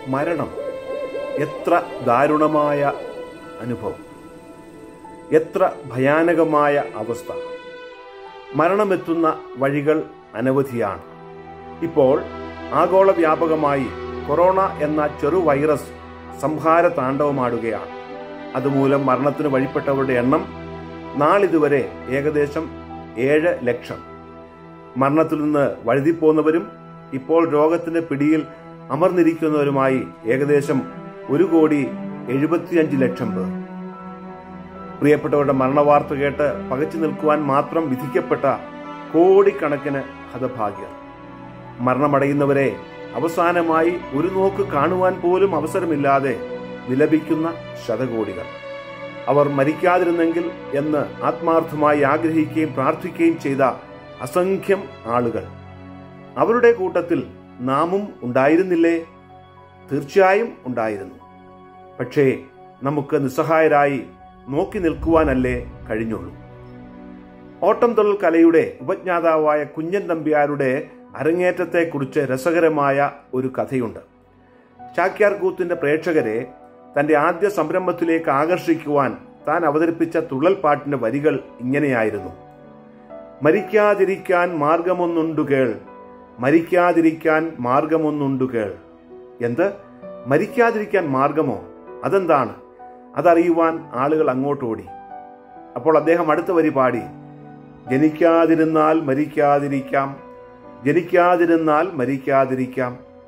മരണം എത്ര ദാരുണമായ അനുഭവം എത്ര ഭയാനകമായ അവസ്ഥ മരണമെത്തുന്ന വഴികൾ അനവധിയാണ് ഇപ്പോൾ ആഗോള വ്യാപകമായി കൊറോണ എന്ന ചെറു വൈറസ് സംഹാര താണ്ഡവമാടുകയാണ് അതുമൂലം മരണത്തിന് വഴിപ്പെട്ടവരുടെ എണ്ണം നാളിതുവരെ ഏകദേശം ഏഴ് ലക്ഷം മരണത്തിൽ നിന്ന് വഴുതിപ്പോന്നവരും ഇപ്പോൾ രോഗത്തിന്റെ പിടിയിൽ അമർന്നിരിക്കുന്നവരുമായി ഏകദേശം ഒരു കോടി എഴുപത്തിയഞ്ച് ലക്ഷം പേർ പ്രിയപ്പെട്ടവരുടെ മരണവാർത്ത കേട്ട് പകച്ചു നിൽക്കുവാൻ മാത്രം വിധിക്കപ്പെട്ട കോടിക്കണക്കിന് ഹതഭാഗ്യർ മരണമടയുന്നവരെ അവസാനമായി ഒരു നോക്ക് കാണുവാൻ പോലും അവസരമില്ലാതെ വിലപിക്കുന്ന ശതകോടികൾ അവർ മരിക്കാതിരുന്നെങ്കിൽ എന്ന് ആത്മാർത്ഥമായി ആഗ്രഹിക്കുകയും പ്രാർത്ഥിക്കുകയും ചെയ്ത അസംഖ്യം ആളുകൾ അവരുടെ കൂട്ടത്തിൽ നാമും ഉണ്ടായിരുന്നില്ലേ തീർച്ചയായും ഉണ്ടായിരുന്നു പക്ഷേ നമുക്ക് നിസ്സഹായരായി നോക്കി നിൽക്കുവാനല്ലേ കഴിഞ്ഞുള്ളൂ ഓട്ടംതൊഴിൽ കലയുടെ ഉപജ്ഞാതാവായ കുഞ്ഞൻ നമ്പ്യാരുടെ അരങ്ങേറ്റത്തെക്കുറിച്ച് രസകരമായ ഒരു കഥയുണ്ട് ചാക്യാർ കൂത്തിന്റെ പ്രേക്ഷകരെ തന്റെ ആദ്യ സംരംഭത്തിലേക്ക് ആകർഷിക്കുവാൻ താൻ അവതരിപ്പിച്ച തുള്ളൽ പാട്ടിന്റെ വരികൾ ഇങ്ങനെയായിരുന്നു മരിക്കാതിരിക്കാൻ മാർഗമൊന്നുണ്ടു കേൾ മരിക്കാതിരിക്കാൻ മാർഗമൊന്നുണ്ടു കേൾ എന്ത് മരിക്കാതിരിക്കാൻ മാർഗമോ അതെന്താണ് അതറിയുവാൻ ആളുകൾ അങ്ങോട്ടോടി അപ്പോൾ അദ്ദേഹം അടുത്ത വരി പാടി ജനിക്കാതിരുന്നാൽ മരിക്കാതിരിക്കാം ജനിക്കാതിരുന്നാൽ മരിക്കാതിരിക്കാം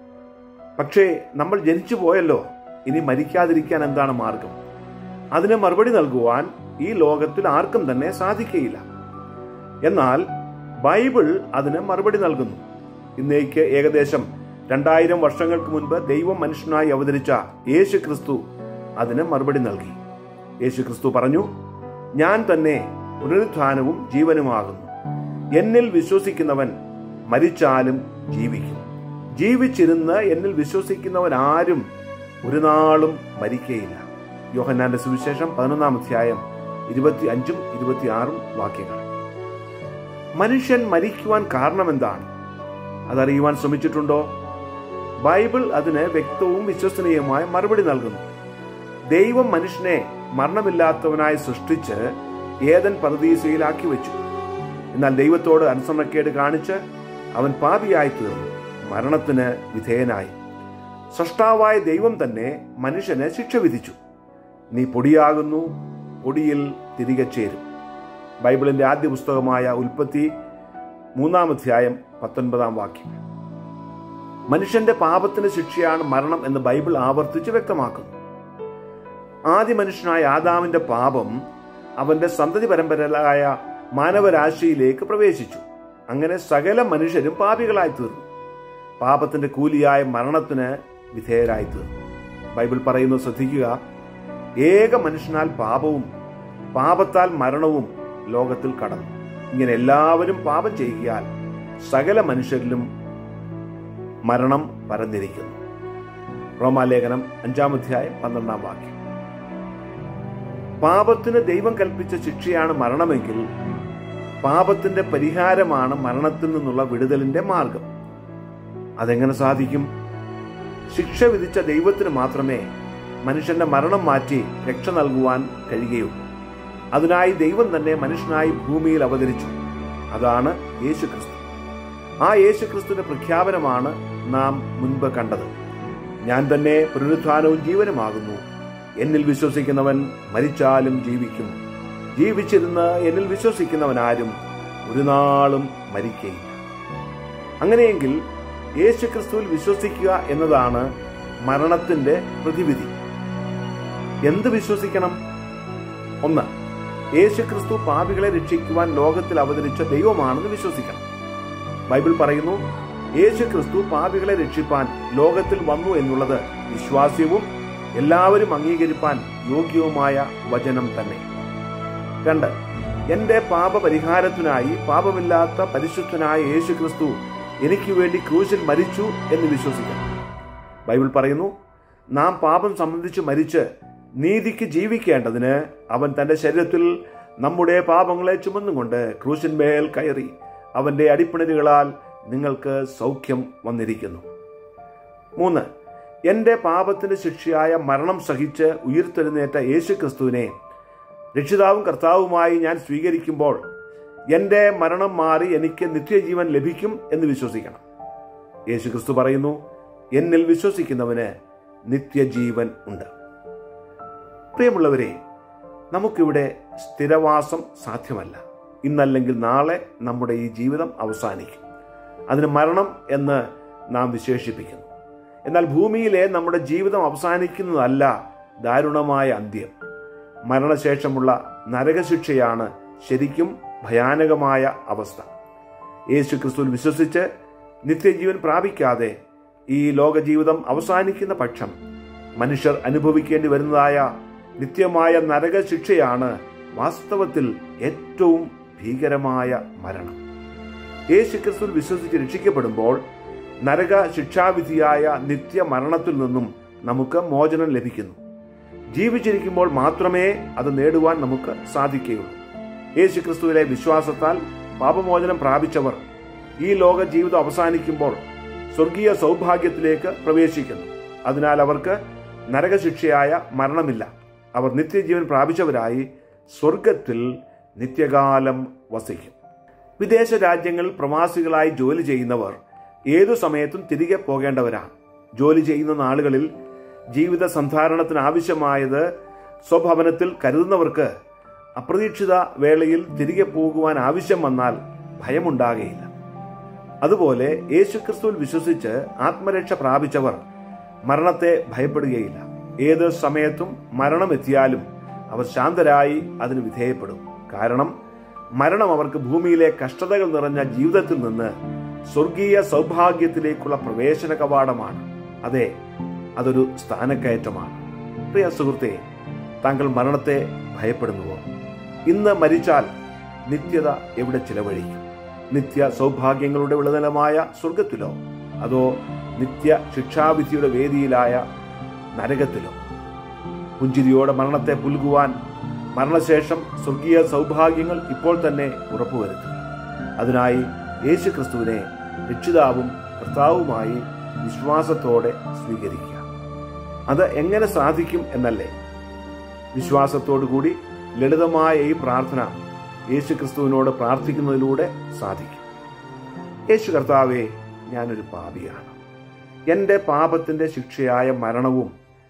പക്ഷേ നമ്മൾ ജനിച്ചു പോയല്ലോ ഇനി മരിക്കാതിരിക്കാൻ എന്താണ് മാർഗം അതിന് മറുപടി നൽകുവാൻ ഈ ലോകത്തിൽ ആർക്കും തന്നെ സാധിക്കയില്ല എന്നാൽ ബൈബിൾ അതിന് മറുപടി നൽകുന്നു ഇന്നേക്ക് ഏകദേശം രണ്ടായിരം വർഷങ്ങൾക്ക് മുൻപ് ദൈവം മനുഷ്യനായി അവതരിച്ച യേശു ക്രിസ്തു അതിന് മറുപടി നൽകി യേശു ക്രിസ്തു പറഞ്ഞു ഞാൻ തന്നെ പുനരുത്ഥാനവും ജീവനുമാകുന്നു എന്നിൽ വിശ്വസിക്കുന്നവൻ മരിച്ചാലും ജീവിക്കും ജീവിച്ചിരുന്ന് എന്നിൽ വിശ്വസിക്കുന്നവൻ ആരും ഒരു നാളും മരിക്കയില്ല യോഹന്നാന്റെ സുവിശേഷം പതിനൊന്നാം അധ്യായം ഇരുപത്തി അഞ്ചും ഇരുപത്തിയാറും വാക്യങ്ങൾ മനുഷ്യൻ മരിക്കുവാൻ കാരണമെന്താണ് അതറിയുവാൻ ശ്രമിച്ചിട്ടുണ്ടോ ബൈബിൾ അതിന് വ്യക്തവും വിശ്വസനീയമായ മറുപടി നൽകുന്നു ദൈവം മനുഷ്യനെ മരണമില്ലാത്തവനായി സൃഷ്ടിച്ച് ഏതൻ പരദീസയിലാക്കി വെച്ചു എന്നാൽ ദൈവത്തോട് അനുസരണക്കേട് കാണിച്ച് അവൻ പാപിയായി തീർന്നു മരണത്തിന് വിധേയനായി സൃഷ്ടാവായ ദൈവം തന്നെ മനുഷ്യന് ശിക്ഷ വിധിച്ചു നീ പൊടിയാകുന്നു പൊടിയിൽ തിരികെ ചേരും ബൈബിളിന്റെ ആദ്യ പുസ്തകമായ ഉൽപ്പത്തി മൂന്നാം അധ്യായം പത്തൊൻപതാം വാക്യം മനുഷ്യന്റെ പാപത്തിന് ശിക്ഷയാണ് മരണം എന്ന് ബൈബിൾ ആവർത്തിച്ച് വ്യക്തമാക്കുന്നു ആദ്യ മനുഷ്യനായ ആദാമിന്റെ പാപം അവന്റെ സന്തതി പരമ്പരയായ മാനവരാശിയിലേക്ക് പ്രവേശിച്ചു അങ്ങനെ സകല മനുഷ്യരും പാപികളായി തീർന്നു പാപത്തിന്റെ കൂലിയായ മരണത്തിന് വിധേയരായി തീർന്നു ബൈബിൾ പറയുന്നത് ശ്രദ്ധിക്കുക ഏക മനുഷ്യനാൽ പാപവും പാപത്താൽ മരണവും ലോകത്തിൽ കടന്നു ഇങ്ങനെ എല്ലാവരും പാപം ചെയ്യുകയാൽ സകല മനുഷ്യരിലും മരണം പരന്നിരിക്കുന്നു റോമാലേഖനം അഞ്ചാം അധ്യായം പന്ത്രണ്ടാം വാക്യം പാപത്തിന് ദൈവം കൽപ്പിച്ച ശിക്ഷയാണ് മരണമെങ്കിൽ പാപത്തിന്റെ പരിഹാരമാണ് മരണത്തിൽ നിന്നുള്ള വിടുതലിന്റെ മാർഗം അതെങ്ങനെ സാധിക്കും ശിക്ഷ വിധിച്ച ദൈവത്തിന് മാത്രമേ മനുഷ്യന്റെ മരണം മാറ്റി രക്ഷ നൽകുവാൻ കഴിയുകയുള്ളൂ അതിനായി ദൈവം തന്നെ മനുഷ്യനായി ഭൂമിയിൽ അവതരിച്ചു അതാണ് യേശു ക്രിസ്തു ആ യേശു ക്രിസ്തുവിന്റെ പ്രഖ്യാപനമാണ് നാം മുൻപ് കണ്ടത് ഞാൻ തന്നെ പുനരുത്ഥാനവും ജീവനുമാകുന്നു എന്നിൽ വിശ്വസിക്കുന്നവൻ മരിച്ചാലും ജീവിക്കും ജീവിച്ചിരുന്ന് എന്നിൽ വിശ്വസിക്കുന്നവൻ ആരും ഒരു നാളും മരിക്കയില്ല അങ്ങനെയെങ്കിൽ യേശു ക്രിസ്തുവിൽ വിശ്വസിക്കുക എന്നതാണ് മരണത്തിന്റെ പ്രതിവിധി എന്ത് വിശ്വസിക്കണം ഒന്ന് യേശു ക്രിസ്തു പാപികളെ രക്ഷിക്കുവാൻ ലോകത്തിൽ അവതരിച്ച ദൈവമാണെന്ന് വിശ്വസിക്കണം ബൈബിൾ പറയുന്നു യേശു ക്രിസ്തു പാപികളെ രക്ഷിപ്പാൻ ലോകത്തിൽ വന്നു എന്നുള്ളത് വിശ്വാസ്യവും എല്ലാവരും അംഗീകരിപ്പാൻ യോഗ്യവുമായ വചനം തന്നെ രണ്ട് എന്റെ പാപപരിഹാരത്തിനായി പാപമില്ലാത്ത പരിശുദ്ധനായ യേശു ക്രിസ്തു എനിക്ക് വേണ്ടി ക്രൂശിൽ മരിച്ചു എന്ന് വിശ്വസിക്കണം ബൈബിൾ പറയുന്നു നാം പാപം സംബന്ധിച്ച് മരിച്ച് നീതിക്ക് ജീവിക്കേണ്ടതിന് അവൻ തന്റെ ശരീരത്തിൽ നമ്മുടെ പാപങ്ങളെ ചുമന്നുകൊണ്ട് ക്രൂശിന്മേൽ കയറി അവന്റെ അടിപ്പിണരുകളാൽ നിങ്ങൾക്ക് സൗഖ്യം വന്നിരിക്കുന്നു മൂന്ന് എൻ്റെ പാപത്തിന്റെ ശിക്ഷയായ മരണം സഹിച്ച് ഉയർത്തെഴുന്നേറ്റ യേശു ക്രിസ്തുവിനെ രക്ഷിതാവും കർത്താവുമായി ഞാൻ സ്വീകരിക്കുമ്പോൾ എൻ്റെ മരണം മാറി എനിക്ക് നിത്യജീവൻ ലഭിക്കും എന്ന് വിശ്വസിക്കണം യേശു ക്രിസ്തു പറയുന്നു എന്നിൽ വിശ്വസിക്കുന്നവന് നിത്യജീവൻ ഉണ്ട് പ്രിയമുള്ളവരെ നമുക്കിവിടെ സ്ഥിരവാസം സാധ്യമല്ല ഇന്നല്ലെങ്കിൽ നാളെ നമ്മുടെ ഈ ജീവിതം അവസാനിക്കും അതിന് മരണം എന്ന് നാം വിശേഷിപ്പിക്കുന്നു എന്നാൽ ഭൂമിയിലെ നമ്മുടെ ജീവിതം അവസാനിക്കുന്നതല്ല ദാരുണമായ അന്ത്യം മരണശേഷമുള്ള നരകശിക്ഷയാണ് ശരിക്കും ഭയാനകമായ അവസ്ഥ യേശു ക്രിസ്തുവിൽ വിശ്വസിച്ച് നിത്യജീവൻ പ്രാപിക്കാതെ ഈ ലോകജീവിതം അവസാനിക്കുന്ന പക്ഷം മനുഷ്യർ അനുഭവിക്കേണ്ടി വരുന്നതായ നിത്യമായ നരകശിക്ഷയാണ് വാസ്തവത്തിൽ ഏറ്റവും ഭീകരമായ മരണം യേശു ക്രിസ്തുവിൽ വിശ്വസിച്ച് രക്ഷിക്കപ്പെടുമ്പോൾ നരക ശിക്ഷാവിധിയായ നിത്യമരണത്തിൽ നിന്നും നമുക്ക് മോചനം ലഭിക്കുന്നു ജീവിച്ചിരിക്കുമ്പോൾ മാത്രമേ അത് നേടുവാൻ നമുക്ക് സാധിക്കുകയുള്ളൂ യേശു ക്രിസ്തുവിലെ വിശ്വാസത്താൽ പാപമോചനം പ്രാപിച്ചവർ ഈ ലോക ജീവിതം അവസാനിക്കുമ്പോൾ സ്വർഗീയ സൗഭാഗ്യത്തിലേക്ക് പ്രവേശിക്കുന്നു അതിനാൽ അവർക്ക് നരകശിക്ഷയായ മരണമില്ല അവർ നിത്യജീവൻ പ്രാപിച്ചവരായി സ്വർഗത്തിൽ നിത്യകാലം വസിക്കും വിദേശ രാജ്യങ്ങളിൽ പ്രവാസികളായി ജോലി ചെയ്യുന്നവർ ഏതു സമയത്തും തിരികെ പോകേണ്ടവരാണ് ജോലി ചെയ്യുന്ന നാളുകളിൽ ജീവിത സന്ധാരണത്തിന് ആവശ്യമായത് സ്വഭവനത്തിൽ കരുതുന്നവർക്ക് അപ്രതീക്ഷിത വേളയിൽ തിരികെ പോകുവാൻ ആവശ്യം വന്നാൽ ഭയമുണ്ടാകുകയില്ല അതുപോലെ യേശുക്രിസ്തുവിൽ വിശ്വസിച്ച് ആത്മരക്ഷ പ്രാപിച്ചവർ മരണത്തെ ഭയപ്പെടുകയില്ല ഏത് സമയത്തും മരണം എത്തിയാലും അവർ ശാന്തരായി അതിന് വിധേയപ്പെടും കാരണം മരണം അവർക്ക് ഭൂമിയിലെ കഷ്ടതകൾ നിറഞ്ഞ ജീവിതത്തിൽ നിന്ന് സ്വർഗീയ സൗഭാഗ്യത്തിലേക്കുള്ള പ്രവേശന കവാടമാണ് അതെ അതൊരു സ്ഥാനക്കയറ്റമാണ് പ്രിയ സുഹൃത്തെ താങ്കൾ മരണത്തെ ഭയപ്പെടുന്നുവോ ഇന്ന് മരിച്ചാൽ നിത്യത എവിടെ ചിലവഴിക്കും നിത്യ സൗഭാഗ്യങ്ങളുടെ വിളനിലമായ സ്വർഗത്തിലോ അതോ നിത്യ ശിക്ഷാവിധിയുടെ വേദിയിലായ നരകത്തിലോ പുഞ്ചിരിയോടെ മരണത്തെ പുൽകുവാൻ മരണശേഷം സ്വർഗീയ സൗഭാഗ്യങ്ങൾ ഇപ്പോൾ തന്നെ ഉറപ്പുവരുത്തുക അതിനായി യേശു ക്രിസ്തുവിനെ രക്ഷിതാവും കർത്താവുമായി വിശ്വാസത്തോടെ സ്വീകരിക്കുക അത് എങ്ങനെ സാധിക്കും എന്നല്ലേ വിശ്വാസത്തോടുകൂടി ലളിതമായ ഈ പ്രാർത്ഥന യേശു ക്രിസ്തുവിനോട് പ്രാർത്ഥിക്കുന്നതിലൂടെ സാധിക്കും യേശു കർത്താവെ ഞാനൊരു പാപിയാണ് എൻ്റെ പാപത്തിൻ്റെ ശിക്ഷയായ മരണവും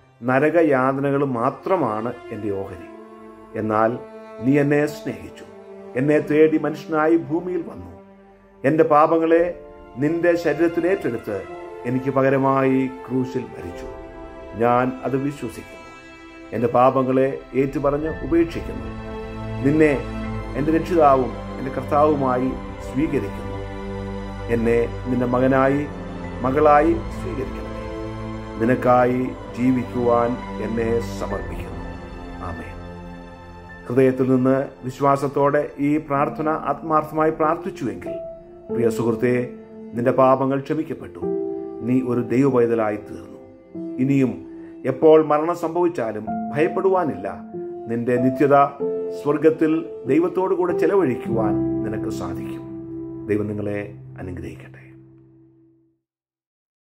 നരകയാതനകളും മാത്രമാണ് എൻ്റെ ഓഹരി എന്നാൽ നീ എന്നെ സ്നേഹിച്ചു എന്നെ തേടി മനുഷ്യനായി ഭൂമിയിൽ വന്നു എൻ്റെ പാപങ്ങളെ നിന്റെ ശരീരത്തിലേറ്റെടുത്ത് എനിക്ക് പകരമായി ക്രൂശിൽ മരിച്ചു ഞാൻ അത് വിശ്വസിക്കുന്നു എൻ്റെ പാപങ്ങളെ ഏറ്റുപറഞ്ഞ് ഉപേക്ഷിക്കുന്നു നിന്നെ എൻ്റെ രക്ഷിതാവും എൻ്റെ കർത്താവുമായി സ്വീകരിക്കുന്നു എന്നെ നിന്റെ മകനായി മകളായി സ്വീകരിക്കണമേ നിനക്കായി ജീവിക്കുവാൻ എന്നെ സമർപ്പിക്കുന്നു ആമേ ഹൃദയത്തിൽ നിന്ന് വിശ്വാസത്തോടെ ഈ പ്രാർത്ഥന ആത്മാർത്ഥമായി പ്രാർത്ഥിച്ചുവെങ്കിൽ പ്രിയ സുഹൃത്തെ നിന്റെ പാപങ്ങൾ ക്ഷമിക്കപ്പെട്ടു നീ ഒരു ദൈവപൈതലായി തീർന്നു ഇനിയും എപ്പോൾ മരണം സംഭവിച്ചാലും ഭയപ്പെടുവാനില്ല നിന്റെ നിത്യത സ്വർഗത്തിൽ ദൈവത്തോടു കൂടെ ചെലവഴിക്കുവാൻ നിനക്ക് സാധിക്കും ദൈവം നിങ്ങളെ അനുഗ്രഹിക്കട്ടെ